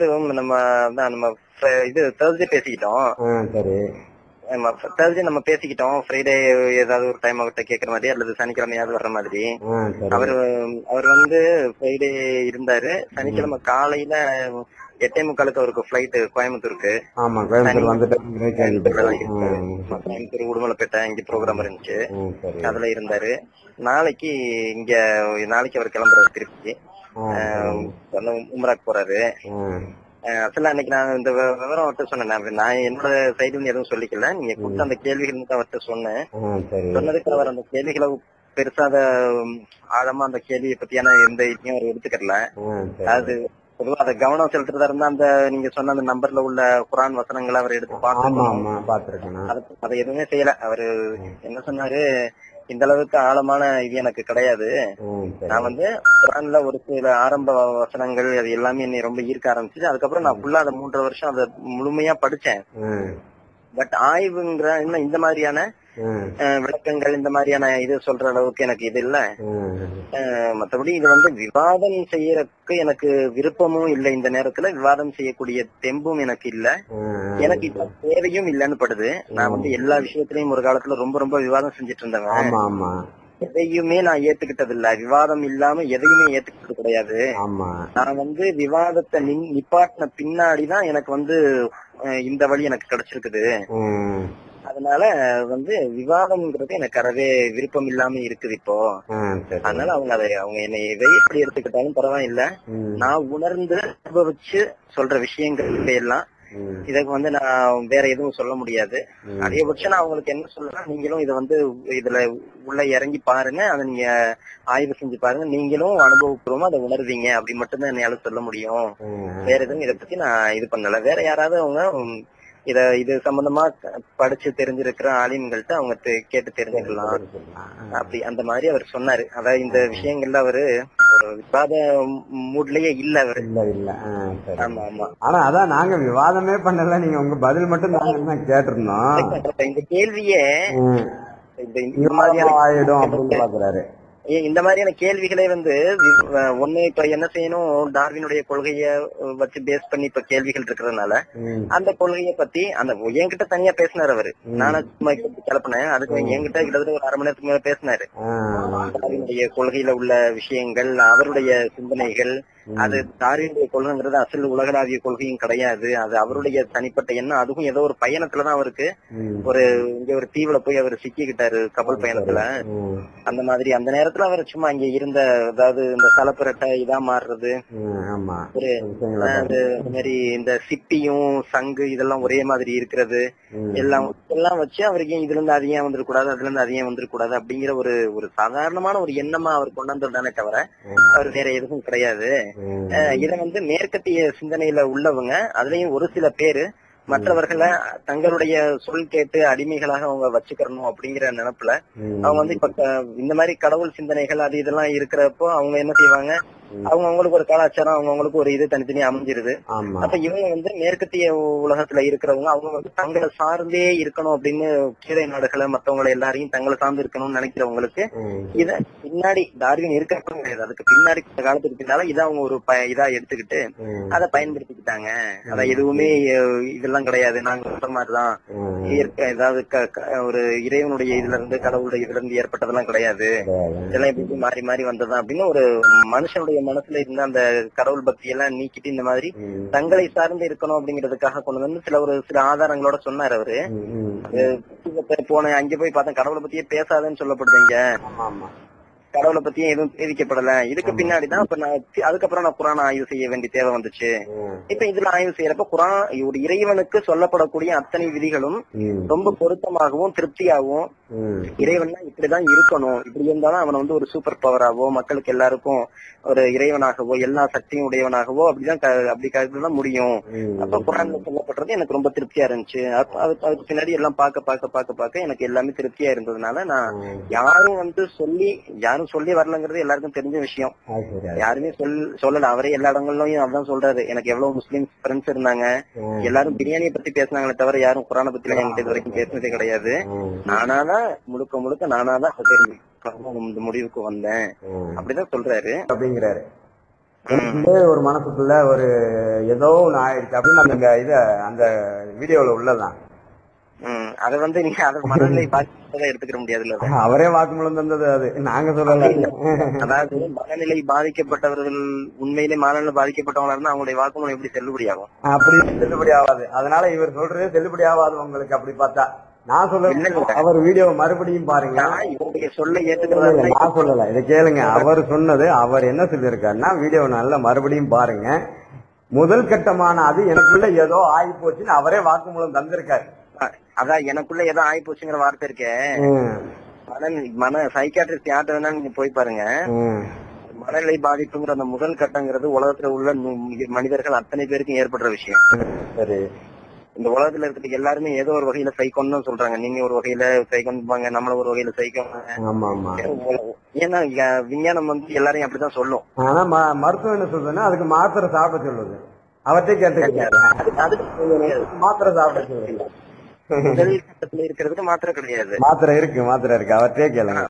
First நம்ம அதான் நம்ம fr- இது தேர்ஸ்டே பேசிக்கிட்டோம் ஆ சரி தேர்ஸ்டே நம்ம பேசிக்கிட்டோம் ஃப்ரைடே ஏதாவது ஒரு டைம் அவர்கிட்ட கேட்கற மாதிரி அல்லது சனிக்கிழமையாவது வர்ற மாதிரி ஆ சரி அவர் அவர் வந்து ஃப்ரைடே இருந்தாரு சனிக்கிழமை காலையில எட்டே முக்காலுக்கு அவருக்கு ஃபிளைட் கோயம்புத்தூருக்கு ஆமா கோயம்புத்தூர் வந்துட்டு கோயம்புத்தூர்ல தான் கேள்விப்பட்டேன். இருக்காரு. ஆ, கோயம்புத்தூர் உடுமலைப்பேட்டை இங்க ப்ரோக்ராம் இருந்துச்சு ஆ, சரி அதுல இருந்தாரு நாளைக்கு இங்க நாளைக்கு அவர் கிளம்புறாரு திருப்பி ஆ, சரி. உம்ராக்கு போறாரு ஆ, அஹ் அசல அன்னைக்கு நான் இந்த வி- விவரம் அவர்கிட்ட சொன்னேன் நான் நான் என்னோட சைடுல இருந்து எதுவும் சொல்லிக்கல நீங்க கொடுத்த அந்த கேள்விகள் மட்டும் அவர்கிட்ட சொன்னேன் ஆ, சரி சொன்னதுக்கு அவர் அந்த கேள்விகளை பெருசா அத உம், ஆழமா அந்த கேள்வியை பத்தியான எந்த இதையும் அவர் எடுத்துக்கல ஆ, சரி அது பொதுவா அதை கவனம் செலுத்துறதா இருந்தா அந்த நீங்க சொன்ன அந்த நம்பர்ல உள்ள குரான் வசனங்களை அவர் எடுத்து ஆமா பார்த்து ஆமா பாத்துருக்கேன் நான். அதை அதை எதுவுமே செய்யல அவரு என்ன சொன்னாரு இந்த அளவுக்கு ஆழமான இது எனக்கு கிடையாது ஆ, சரி நான் வந்து குரான்ல ஒரு சில ஆரம்ப வசனங்கள் அது எல்லாமே என்னை ரொம்ப ஈர்க்க ஆரம்பிச்சு அதுக்கப்புறம் நான் ஃபுல்லா அதை மூன்றரை வருஷம் அதை முழுமையா படிச்சேன் ஆ, பட் ஆய்வுங்கிற இன்னும் இந்த மாதிரியான ஆ, அஹ், விளக்கங்கள் இந்த மாதிரியான இது சொல்ற அளவுக்கு எனக்கு இது இல்ல ஆ, அஹ், மத்தபடி இது வந்து விவாதம் செய்யறதுக்கு எனக்கு விருப்பமும் இல்லை இந்த நேரத்துல விவாதம் செய்யக்கூடிய தெம்பும் எனக்கு இல்ல ஆ, எனக்கு இப்ப தேவையும் இல்லைன்னு படுது நான் வந்து எல்லா விஷயத்திலயும் ஒரு காலத்துல ரொம்ப ரொம்ப விவாதம் செஞ்சுட்டு இருந்தவன் ஆமா ஆமா எதையுமே நான் ஏத்துக்கிட்டது இல்ல விவாதம் இல்லாம எதையுமே ஏத்துக்கிட்டது கிடையாது ஆமா நான் வந்து விவாதத்தை நின் நிப்பாட்டின பின்னாடிதான் எனக்கு வந்து அஹ், இந்த வழி எனக்கு கிடைச்சிருக்குது ம், அதனால வந்து விவாதம்ங்கிறது எனக்கு அறவே விருப்பம் இல்லாம இருக்குது இப்போ ஆ, சரி அதனால அவங்க அதை அவங்க என்னை எதை எப்படி எடுத்துக்கிட்டாலும் பரவாயில்ல ம், நான் உணர்ந்து அனுபவிச்சு சொல்ற விஷயங்கள் எல்லாம் ம், இதுக்கு வந்து நான் வேற எதுவும் சொல்ல முடியாது ம். அதிகபட்சம் நான் உங்களுக்கு என்ன சொல்றேன் நீங்களும் இதை வந்து இதுல உள்ள இறங்கி பாருங்க அதை நீங்க ஆய்வு செஞ்சு பாருங்க நீங்களும் அனுபவப்பூர்வமா அதை உணர்வீங்க அப்படி மட்டும்தான் என்னால சொல்ல முடியும் ம், வேற எதுவும் இதை பத்தி நான் இது பண்ணல வேற யாராவது அவங்க உம், இத இது சம்பந்தமா க- படிச்சு தெரிஞ்சிருக்கிற ஆலிம்கள்ட்ட அவங்க தெ- கேட்டு தெரிஞ்சுக்கலாம் அப்படி அந்த மாதிரி அவர் சொன்னாரு அதாவது இந்த விஷயங்கள்ல அவரு ஒரு விவாத மூட்லயே இல்ல அவரு இல்ல இல்ல ஆ, சரி ஆமா ஆமா ஆனா அதான் நாங்க விவாதமே பண்ணல நீங்க உங்க பதில் மட்டும் நாங்க என்ன கேட்டிருந்தோம் இந்த கேள்வியே ம். இந்த இந்த மாதிரியான விவாதம் ஆயிடும் அப்படின்னு பாக்குறாரு ஏ- இந்த மாதிரியான கேள்விகளே வந்து வி- அஹ் ஒண்ணு இப்ப என்ன செய்யணும் டார்வினுடைய கொள்கைய அஹ், வச்சு பேஸ் பண்ணி இப்ப கேள்விகள் இருக்கிறதுனால ம், அந்த கொள்கைய பத்தி அந்த என்கிட்ட தனியா பேசினாரு அவரு ம். நானும் சும்மா இப்ப கிளப்பினேன் அதுக்கு என்கிட்ட கிட்டத்தட்ட ஒரு அரை மணி நேரத்துக்கு மேல பேசினாரு ஆ, டார்வினுடைய கொள்கையில உள்ள விஷயங்கள் அவருடைய சிந்தனைகள் அது டார்வினுடைய கொள்கைங்கிறது அசல் உலகளாவிய கொள்கையும் கிடையாது அது அவருடைய தனிப்பட்ட எண்ணம் அதுவும் ஏதோ ஒரு பயணத்துலதான் அவருக்கு ம், ஒரு இங்க ஒரு தீவுல போய் அவர் சிக்கிக்கிட்டாரு கப்பல் பயணத்துல ம், அந்த மாதிரி அந்த நேரத்துல அவர் சும்மா இங்க இருந்த அதாவது இந்த சலப்பிரட்டை இதா மாறுறது ம், ஆமா ஒரு விஷயங்களா அது இந்த மாதிரி இந்த சிப்பியும் சங்கு இதெல்லாம் ஒரே மாதிரி இருக்கிறது ம், எல்லாம் எல்லாம் வச்சு அவருக்கு ஏன் இதுல இருந்து அது ஏன் வந்துடக்கூடாது அதுல இருந்து அது ஏன் வந்துடக்கூடாது அப்படிங்கிற ஒரு ஒரு சாதாரணமான ஒரு எண்ணமா அவர் கொண்டு வந்ததானே தவிர ஆமா. அவர் வேற எதுவும் கிடையாது ம், அஹ் இத வந்து மேற்கத்திய சிந்தனையில உள்ளவங்க அதுலயும் ஒரு சில பேரு மற்றவர்களை தங்களுடைய சொல் கேட்டு அடிமைகளாக அவங்க வச்சுக்கிறணும் அப்படிங்கிற நினைப்புல ம், அவங்க வந்து இப்ப க- இந்த மாதிரி கடவுள் சிந்தனைகள் அது இதெல்லாம் இருக்கிறப்போ அவங்க என்ன செய்வாங்க ம். அவங்க அவங்களுக்கு ஒரு கலாச்சாரம் அவங்க அவங்களுக்கு ஒரு இது தனித்தனியா அமைஞ்சிருது ஆமா அப்ப இவங்க வந்து மேற்கத்திய உலகத்துல இருக்கிறவங்க அவங்க வந்து தங்களை சார்ந்தே இருக்கணும் அப்படின்னு கீழே நாடுகளை மத்தவங்களை எல்லாரையும் தங்களை சார்ந்து இருக்கணும்னு நினைக்கிறவங்களுக்கு ம், இத பின்னாடி டார்வின் இருக்கப்ப கிடையாது அதுக்கு பின்னாடி கொஞ்ச காலத்துக்கு பின்னால இதை அவங்க ஒரு ப- இதா எடுத்துக்கிட்டு ம், அதை பயன்படுத்திக்கிட்டாங்க அதான் எதுவுமே அஹ், இதெல்லாம் கிடையாது நாங்க சொல்ற மாதிரிதான் ம், இயற்கை ஏதாவது க- க- ஒரு இறைவனுடைய இதுல இருந்து கடவுளுடைய இதுல இருந்து ஏற்பட்டதெல்லாம் கிடையாது கிடையாது. இதெல்லாம் எப்படி மாறி மாறி வந்ததா அப்படின்னு ஒரு மனுஷனுடைய மனசுல இருந்த அந்த கடவுள் பக்தி எல்லாம் நீக்கிட்டு இந்த மாதிரி ம், தங்களை சார்ந்து இருக்கணும் அப்படிங்கிறதுக்காக கொண்டு வந்து சில ஒரு சில ஆதாரங்களோட சொன்னாரு அவரு ம், ம். அது போன அங்க போய் பார்த்தா கடவுளை பத்தியே பேசாதேன்னு சொல்லப்படுது இங்க ஆமா ஆமா கடவுளை பத்தியும் எதுவும் தெரிவிக்கப்படல இதுக்கு பின்னாடி தான் இப்ப நான் தி- அதுக்கப்புறம் நான் குரான் ஆய்வு செய்ய வேண்டிய தேவை வந்துச்சு ம், இப்ப இதுல ஆய்வு செய்யறப்ப குரான் ஒரு இறைவனுக்கு சொல்லப்படக்கூடிய அத்தனை விதிகளும் ம், ரொம்ப பொருத்தமாகவும் திருப்தியாகவும் ம், இறைவன்னா இப்படிதான் இருக்கணும் இப்படி இருந்தாலும் அவன் வந்து ஒரு சூப்பர் பவராவோ மக்களுக்கு எல்லாருக்கும் ஒரு இறைவனாகவோ எல்லா சக்தியும் உடையவனாகவோ அப்படிதான் க- அப்படி கருதுதான் முடியும் ம். அப்ப குரான்ல சொல்லப்படுறது எனக்கு ரொம்ப திருப்தியா இருந்துச்சு அப்ப அதுக்கு அதுக்கு பின்னாடி எல்லாம் பார்க்க பார்க்க பார்க்க பார்க்க எனக்கு எல்லாமே திருப்தியா இருந்ததுனால நான் ம். யாரும் வந்து சொல்லி யாரும் சொல்லி வரலங்கிறது எல்லாருக்கும் தெரிஞ்ச விஷயம் அது சரி, அது யாருமே சொல் சொல்லல அவரே எல்லா இடங்கள்லயும் அதான் சொல்றாரு எனக்கு எவ்வளவு முஸ்லீம் ஃப்ரெண்ட்ஸ் இருந்தாங்க ம், எல்லாரும் பிரியாணியை பத்தி பேசினாங்களே தவிர யாரும் குரானை பத்தி எல்லாம் என்கிட்ட இது வரைக்கும் பேசினதே கிடையாது ம், நானாதான் முழுக்க முழுக்க நானாதான் சரி இந்த முடிவுக்கு வந்தேன் ம். அப்படிதான் சொல்றாரு அப்படிங்கிறாரு எனக்குள்ளே ஒரு மனசுக்குள்ள ஒரு ஏதோ ஒண்ணு ஆயிடுச்சு அப்படின்னு அந்த இத அந்த வீடியோல உள்ளதான் ம் அதை வந்து நீங்க அதை மனநிலை பாதிப்பதை எடுத்துக்கிற முடியாதுல்ல அதை. அவரே வாக்குமூலம் தந்தது அது நாங்க சொல்லல அதாவது மனநிலை பாதிக்கப்பட்டவர்கள் உண்மையிலே மனநிலை பாதிக்கப்பட்டவங்களா இருந்தா அவங்களுடைய வாக்குமூலம் எப்படி செல்லுபடியாகும் அப்படி செல்லுபடி ஆகாது அதனால இவர் சொல்றது செல்லுபடி ஆகாது உங்களுக்கு அப்படி பார்த்தா நான் இல்ல, சொல்ல இல்ல. அவர் வீடியோ மறுபடியும் பாருங்க நான் இவருடைய சொல்ல இல்ல, ஏத்துக்கிறதா இல்ல, இருந்தா நான் சொல்லல இதை கேளுங்க அவர் சொன்னது அவர் என்ன சொல்லியிருக்காருன்னா வீடியோ நல்லா மறுபடியும் பாருங்க முதல் கட்டமான அது எனக்குள்ள ஏதோ ஆகி போச்சுன்னு அவரே வாக்குமூலம் தந்திருக்காரு அதான் எனக்குள்ள ஏதோ ஆகி போச்சுங்கிற வார்த்தை இருக்கே ம், மன மன சைக்காட்ரிஸ்ட் யார்ட்ட வேணா நீங்க போய் பாருங்க ம். மனநிலை பாதிப்புங்கிற அந்த முதல் கட்டங்கிறது உலகத்துல உள்ள நு- மனிதர்கள் அத்தனை பேருக்கும் ஏற்படுற விஷயம் சரி இந்த உலகத்துல இருக்கிற எல்லாருமே ஏதோ ஒரு வகையில சைக்கோன்னு தான் சொல்றாங்க நீங்க ஒரு வகையில சைக்கோன்பாங்க நம்மள ஒரு வகையில சைக்கோ ஆமா ஆமா ஏன்னா இங்க விஞ்ஞானம் வந்து எல்லாரையும் அப்படிதான் சொல்லும் ஆனா ம- மருத்துவம் என்ன சொல்றதுன்னா அதுக்கு மாத்திரை சாப்பிட சொல்லுது அவர்கிட்ட கேட்டுக்கிட்டாரு அது- அது மாத்திரை சாப்பிட சொல்லுது முதல் கட்டத்துல இருக்கிறதுக்கு மாத்திரம் கிடையாது மாத்திரை இருக்கு மாத்திரை இருக்கு அவர்கிட்டே கேளுங்க